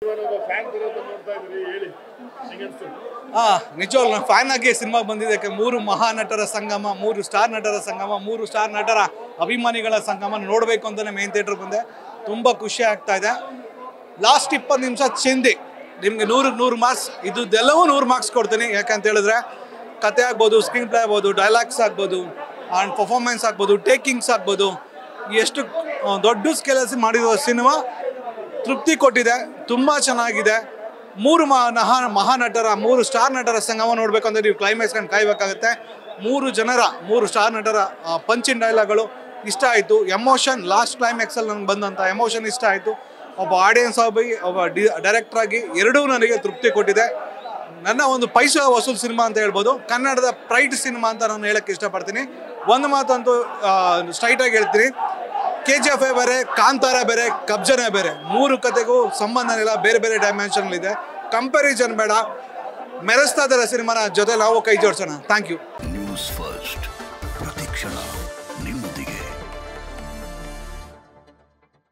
fan ಬರೋದು ನೋಡ್ತಾ ಇದ್ರಿ ಹೇಳಿ ಹೆಂಗನ್ಸ್ತು ಹಾ ನಿಜವಾಗ್ಲೂ ನಾನು ಫ್ಯಾನ್ ಆಗಿ ಸಿನಿಮಾಗೆ ಬಂದಿದ್ದಕ್ಕೆ ಮೂರು ಮಹಾನಟರ ಸಂಗಮ ಮೂರು ಸ್ಟಾರ್ ನಟರ ಸಂಗಮ ಮೂರು ಸ್ಟಾರ್ ನಟರ ಅಭಿಮಾನಿಗಳ ಸಂಗಮ ನೋಡಬೇಕು ಅಂತಲೇ ಮೇನ್ ಥಿಯೇಟ್ರ್ ಬಂದೆ ತುಂಬ ಖುಷಿ ಆಗ್ತಾ ಇದೆ ಲಾಸ್ಟ್ ಇಪ್ಪತ್ತು ನಿಮಿಷ ಚಿಂದಿ ನಿಮಗೆ ನೂರಕ್ಕೆ ನೂರು ಮಾರ್ಕ್ಸ್ ಇದುದೆಲ್ಲವೂ ನೂರು ಮಾರ್ಕ್ಸ್ ಕೊಡ್ತೀನಿ ಯಾಕಂತ ಹೇಳಿದ್ರೆ ಕತೆ ಆಗ್ಬೋದು ಸ್ಕ್ರೀನ್ ಪ್ಲೇ ಆಗ್ಬೋದು ಡೈಲಾಗ್ಸ್ ಆಗ್ಬೋದು ಆ್ಯಂಡ್ ಪರ್ಫಾರ್ಮೆನ್ಸ್ ಆಗ್ಬೋದು ಟೇಕಿಂಗ್ಸ್ ಆಗ್ಬೋದು ಎಷ್ಟು ಆ, ದೊಡ್ಡ ಸ್ಕೇಲಲ್ಲಿ ಮಾಡಿರೋ ಸಿನಿಮಾ ತೃಪ್ತಿ ಕೊಟ್ಟಿದೆ ತುಂಬ ಚೆನ್ನಾಗಿದೆ ಮೂರು ಮಹಾ ಮಹಾನಟರ ಮೂರು ಸ್ಟಾರ್ ನಟರ ಸಂಗಮ ನೋಡಬೇಕು ಅಂದರೆ ನೀವು ಕ್ಲೈಮ್ಯಾಕ್ಸ್ ಕಂಡು ಕಾಯಬೇಕಾಗುತ್ತೆ ಮೂರು ಜನರ ಮೂರು ಸ್ಟಾರ್ ನಟರ ಪಂಚಿನ್ ಡೈಲಾಗ್ಗಳು ಇಷ್ಟ ಆಯಿತು ಎಮೋಷನ್ ಲಾಸ್ಟ್ ಕ್ಲೈಮ್ಯಾಕ್ಸಲ್ಲಿ ನನಗೆ ಬಂದಂಥ ಎಮೋಷನ್ ಇಷ್ಟ ಆಯಿತು ಒಬ್ಬ ಆಡಿಯನ್ಸ್ ಆಗಿ ಒಬ್ಬ ಡಿ ಡೈರೆಕ್ಟರ್ ಆಗಿ ಎರಡೂ ನನಗೆ ತೃಪ್ತಿ ಕೊಟ್ಟಿದೆ ನನ್ನ ಒಂದು ಪೈಸಾ ವಸೂಲ್ ಸಿನಿಮಾ ಅಂತ ಹೇಳ್ಬೋದು ಕನ್ನಡದ ಪ್ರೈಡ್ ಸಿನಿಮಾ ಅಂತ ನಾನು ಹೇಳಕ್ಕೆ ಇಷ್ಟಪಡ್ತೀನಿ ಒಂದು ಮಾತಂತೂ ಸ್ಟ್ರೈಟಾಗಿ ಹೇಳ್ತೀನಿ ಕೆ ಜಿ ಎಫ್ ಬೇರೆ ಕಾಂತಾರ ಬೇರೆ ಕಬ್ಜನ ಬೇರೆ ಮೂರು ಕತೆಗೂ ಸಂಬಂಧ ಇಲ್ಲ ಬೇರೆ ಬೇರೆ ಡೈಮೆನ್ಷನ್ ಇದೆ ಕಂಪ್ಯಾರಿಸನ್ ಬೇಡ ಮೆರೆಸ್ತಾ ಇದ್ದಾರೆ ಸಿನಿಮಾನ ಜೊತೆ ನಾವು ಕೈ ಜೋಡಿಸೋಣ ಥ್ಯಾಂಕ್ ಯು ನ್ಯೂಸ್ ಫಸ್ಟ್ ಪ್ರತಿಕ್ಷಣ